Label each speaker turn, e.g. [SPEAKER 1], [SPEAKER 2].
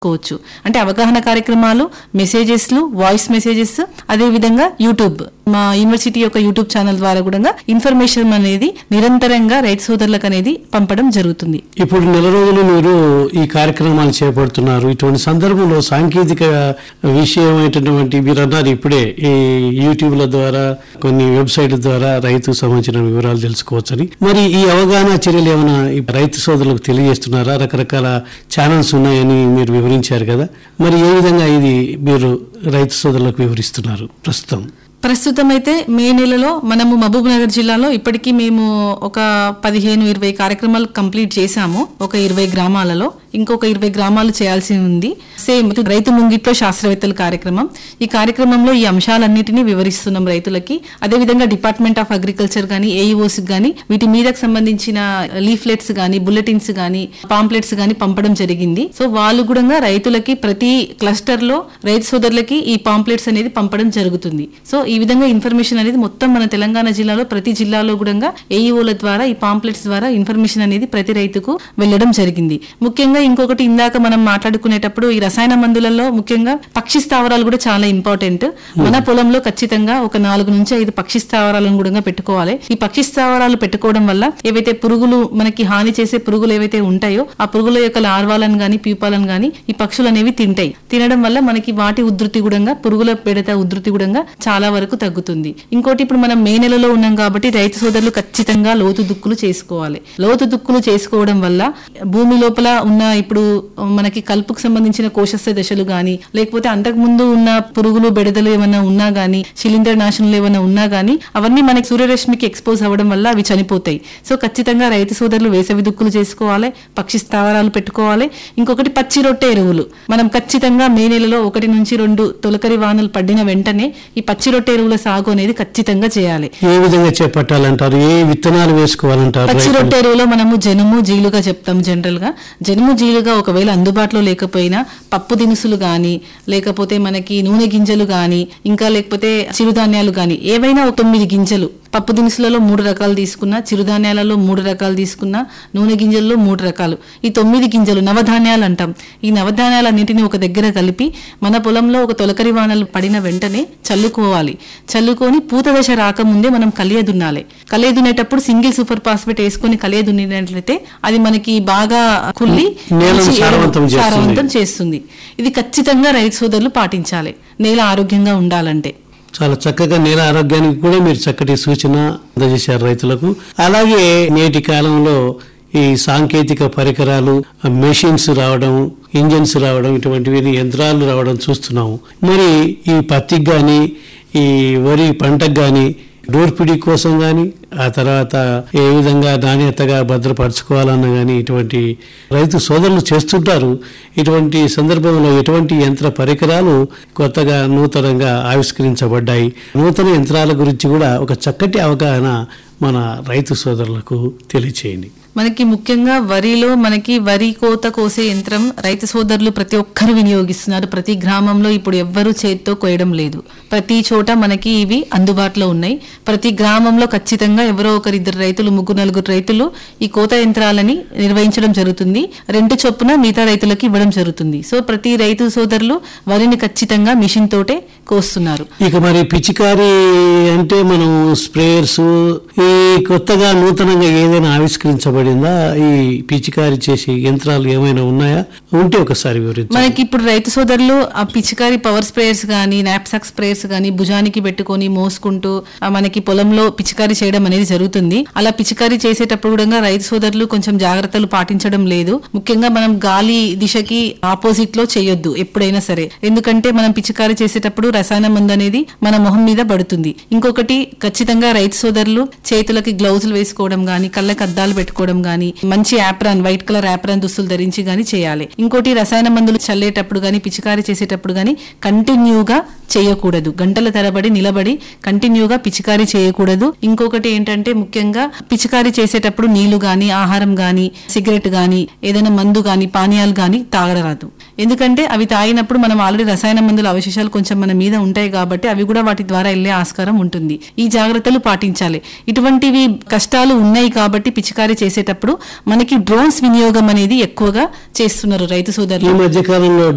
[SPEAKER 1] తెలుసుకోవచ్చు అంటే అవగాహన కార్యక్రమాలు మెసేజెస్లు వాయిస్ మెసేజెస్ అదే విధంగా యూట్యూబ్ మా యూనివర్సిటీ యొక్క యూట్యూబ్ ఛానల్ ద్వారా కూడా ఇన్ఫర్మేషన్ అనేది నిరంతరంగా రైతు సోదరులకు అనేది పంపడం జరుగుతుంది
[SPEAKER 2] ఇప్పుడు నెల రోజులు మీరు ఈ కార్యక్రమాలు చేపడుతున్నారు ఇటువంటి సందర్భంలో సాంకేతిక విషయమైనటువంటి మీరు అన్నారు ఇప్పుడే ఈ యూట్యూబ్ల ద్వారా కొన్ని వెబ్సైట్ల ద్వారా రైతు సంబంధించిన వివరాలు తెలుసుకోవచ్చని మరి ఈ అవగాహన చర్యలు ఏమైనా ఈ రైతు సోదరులకు తెలియజేస్తున్నారా రకరకాల ఛానల్స్ ఉన్నాయని మీరు వివరించారు కదా మరి ఏ విధంగా ఇది మీరు రైతు సోదరులకు వివరిస్తున్నారు ప్రస్తుతం
[SPEAKER 1] ప్రస్తుతం అయితే మే నెలలో మనము మహబూబ్ నగర్ జిల్లాలో ఇప్పటికీ మేము ఒక పదిహేను ఇరవై కార్యక్రమాలు కంప్లీట్ చేశాము ఒక ఇరవై గ్రామాలలో ఇంకొక ఇరవై గ్రామాలు చేయాల్సి ఉంది సేమ్ రైతు ముంగిట్లో శాస్త్రవేత్తల కార్యక్రమం ఈ కార్యక్రమంలో ఈ అంశాలన్నిటినీ వివరిస్తున్నాం రైతులకి అదేవిధంగా డిపార్ట్మెంట్ ఆఫ్ అగ్రికల్చర్ కానీ ఏఈఓస్ కానీ వీటి మీదకు సంబంధించిన లీఫ్లెట్స్ కానీ బుల్లెటిన్స్ కానీ పాంప్లెట్స్ కానీ పంపడం జరిగింది సో వాళ్ళు కూడా రైతులకి ప్రతి క్లస్టర్ లో రైతు సోదరులకి ఈ పాంప్లెట్స్ అనేది పంపడం జరుగుతుంది సో ఈ విధంగా ఇన్ఫర్మేషన్ అనేది మొత్తం మన తెలంగాణ జిల్లాలో ప్రతి జిల్లాలో కూడా ఏఈఓల ద్వారా ఈ పాంప్లెట్స్ ద్వారా ఇన్ఫర్మేషన్ అనేది ప్రతి రైతుకు వెళ్ళడం జరిగింది ముఖ్యంగా ఇంకొకటి ఇందాక మనం మాట్లాడుకునేటప్పుడు ఈ రసాయన మందులలో ముఖ్యంగా పక్షి స్థావరాలు కూడా చాలా ఇంపార్టెంట్ మన పొలంలో ఖచ్చితంగా ఒక నాలుగు నుంచి ఐదు పక్షి స్థావరాలను కూడా పెట్టుకోవాలి ఈ పక్షి స్థావరాలు పెట్టుకోవడం వల్ల ఏవైతే పురుగులు మనకి హాని చేసే పురుగులు ఏవైతే ఉంటాయో ఆ పురుగుల యొక్క లార్వాలను గాని ప్యూపాలను గాని ఈ పక్షులు అనేవి తింటాయి తినడం వల్ల మనకి వాటి ఉధృతి కూడా పురుగుల పెడత ఉధృతి కూడా చాలా వరకు తగ్గుతుంది ఇంకోటి ఇప్పుడు మనం మే నెలలో ఉన్నాం కాబట్టి రైతు సోదరులు ఖచ్చితంగా లోతు దుక్కులు చేసుకోవాలి లోతు దుక్కులు చేసుకోవడం వల్ల భూమి లోపల ఉన్న ఇప్పుడు మనకి కలుపుకు సంబంధించిన కోశస్థ దశలు గాని లేకపోతే అంతకు ముందు ఉన్న పురుగులు బెడదలు ఏమైనా ఉన్నా గానీ శిలీంద్ర నాశనలు ఏమైనా ఉన్నా గానీ అవన్నీ మనకి సూర్యరశ్మికి ఎక్స్పోజ్ అవ్వడం వల్ల అవి చనిపోతాయి సో ఖచ్చితంగా రైతు సోదరులు వేసవి దుక్కులు చేసుకోవాలి పక్షి స్థావరాలు పెట్టుకోవాలి ఇంకొకటి పచ్చి రొట్టె ఎరువులు మనం ఖచ్చితంగా మే నెలలో ఒకటి నుంచి రెండు తొలకరి వానలు పడిన వెంటనే ఈ పచ్చి రొట్టె ఎరువుల సాగు అనేది ఖచ్చితంగా చేయాలి
[SPEAKER 2] ఏ విధంగా చేపట్టాలంటారు ఏ విత్తనాలు వేసుకోవాలంటారు
[SPEAKER 1] పచ్చి
[SPEAKER 2] రైతులు?
[SPEAKER 1] రొట్టె ఎరువులో మనము జనుము జీలుగా చెప్తాం జనరల్ గా జనుము జీలుగా ఒకవేళ అందుబాటులో లేకపోయినా పప్పు దినుసులు గాని లేకపోతే మనకి నూనె గింజలు గాని ఇంకా లేకపోతే చిరుధాన్యాలు గాని ఏవైనా ఒక తొమ్మిది గింజలు పప్పు దినుసులలో మూడు రకాలు తీసుకున్నా చిరుధాన్యాలలో మూడు రకాలు తీసుకున్నా నూనె గింజల్లో మూడు రకాలు ఈ తొమ్మిది గింజలు నవధాన్యాలు అంటాం ఈ నవధాన్యాలన్నింటినీ ఒక దగ్గర కలిపి మన పొలంలో ఒక తొలకరి వానలు పడిన వెంటనే చల్లుకోవాలి చల్లుకొని పూత దశ రాకముందే మనం కలియ దున్నాలి కలియ దున్నేటప్పుడు సింగిల్ సూపర్ ఫాస్ఫేట్ వేసుకొని కలియ దున్నినట్లయితే అది మనకి బాగా కుళ్ళి
[SPEAKER 2] నేలను
[SPEAKER 1] మంచి ఎరువు-
[SPEAKER 2] సారవంతం చేస్తుంది.
[SPEAKER 1] సారవంతం చేస్తుంది ఇది ఖచ్చితంగా రైతు సోదరులు పాటించాలి నేల ఆరోగ్యంగా ఉండాలంటే
[SPEAKER 2] చాలా చక్కగా నేల ఆరోగ్యానికి కూడా మీరు చక్కటి సూచన అందజేశారు రైతులకు అలాగే నేటి కాలంలో ఈ సాంకేతిక పరికరాలు మెషిన్స్ రావడం ఇంజన్స్ రావడం ఇటువంటివి యంత్రాలు రావడం చూస్తున్నాము మరి ఈ పత్తికి కానీ ఈ వరి పంటకు కానీ డోర్పిడి కోసం కానీ ఆ తర్వాత ఏ విధంగా నాణ్యతగా భద్రపరచుకోవాలన్న కానీ ఇటువంటి రైతు సోదరులు చేస్తుంటారు ఇటువంటి సందర్భంలో ఎటువంటి యంత్ర పరికరాలు కొత్తగా నూతనంగా ఆవిష్కరించబడ్డాయి నూతన యంత్రాల గురించి కూడా ఒక చక్కటి అవగాహన మన రైతు సోదరులకు తెలియచేయండి
[SPEAKER 1] మనకి ముఖ్యంగా వరిలో మనకి వరి కోత కోసే యంత్రం రైతు సోదరులు ప్రతి ఒక్కరు వినియోగిస్తున్నారు ప్రతి గ్రామంలో ఇప్పుడు ఎవ్వరూ చేతితో కోయడం లేదు ప్రతి చోట మనకి ఇవి అందుబాటులో ఉన్నాయి ప్రతి గ్రామంలో ఖచ్చితంగా ఎవరో ఒకరిద్దరు రైతులు ముగ్గురు నలుగురు రైతులు ఈ కోత యంత్రాలని నిర్వహించడం జరుగుతుంది రెండు చొప్పున మిగతా రైతులకు ఇవ్వడం జరుగుతుంది సో ప్రతి రైతు సోదరులు వరిని ఖచ్చితంగా మిషన్ తోటే కోస్తున్నారు
[SPEAKER 2] ఇక మరి పిచికారి అంటే మనం స్ప్రేయర్స్ ఈ కొత్తగా నూతనంగా ఏదైనా ఆవిష్కరించబడిందా ఈ పిచికారి చేసే యంత్రాలు ఏమైనా ఉన్నాయా ఉంటే ఒకసారి వివరించండి
[SPEAKER 1] మనకి ఇప్పుడు రైతు సోదరులు ఆ పిచికారి పవర్ స్ప్రేయర్స్ గానీ నాప్సాక్ స్ప్రేయర్స్ గానీ భుజానికి పెట్టుకొని మోసుకుంటూ ఆ మనకి పొలంలో పిచికారి చేయడం అనేది జరుగుతుంది అలా పిచికారి చేసేటప్పుడు కూడా రైతు సోదరులు కొంచెం జాగ్రత్తలు పాటించడం లేదు ముఖ్యంగా మనం గాలి దిశకి ఆపోజిట్ లో చేయొద్దు ఎప్పుడైనా సరే ఎందుకంటే మనం పిచికారి చేసేటప్పుడు రసాయన మందు అనేది మన మొహం మీద పడుతుంది ఇంకొకటి ఖచ్చితంగా రైతు సోదరులు చేతులకి గ్లౌజులు వేసుకోవడం గానీ కళ్ళకి అద్దాలు పెట్టుకోవడం గానీ మంచి యాప్రాన్ వైట్ కలర్ యాప్రాన్ దుస్తులు ధరించి గానీ చేయాలి ఇంకోటి రసాయన మందులు చల్లేటప్పుడు గానీ పిచికారి చేసేటప్పుడు గానీ కంటిన్యూగా చేయకూడదు గంటల తరబడి నిలబడి కంటిన్యూగా పిచికారి చేయకూడదు ఇంకొకటి ఏంటంటే ముఖ్యంగా పిచికారి చేసేటప్పుడు నీళ్లు గాని ఆహారం గాని సిగరెట్ గాని ఏదైనా మందు గాని పానీయాలు గాని తాగరాదు ఎందుకంటే అవి తాగినప్పుడు మనం ఆల్రెడీ రసాయన మందుల అవశేషాలు కొంచెం మన మీద ఉంటాయి కాబట్టి అవి కూడా వాటి ద్వారా వెళ్లే ఆస్కారం ఉంటుంది ఈ జాగ్రత్తలు పాటించాలి ఇటువంటివి కష్టాలు ఉన్నాయి కాబట్టి పిచికారి చేసేటప్పుడు మనకి డ్రోన్స్ వినియోగం అనేది ఎక్కువగా చేస్తున్నారు రైతు
[SPEAKER 2] ఈ
[SPEAKER 1] సోదరులు
[SPEAKER 2] మధ్య కాలంలో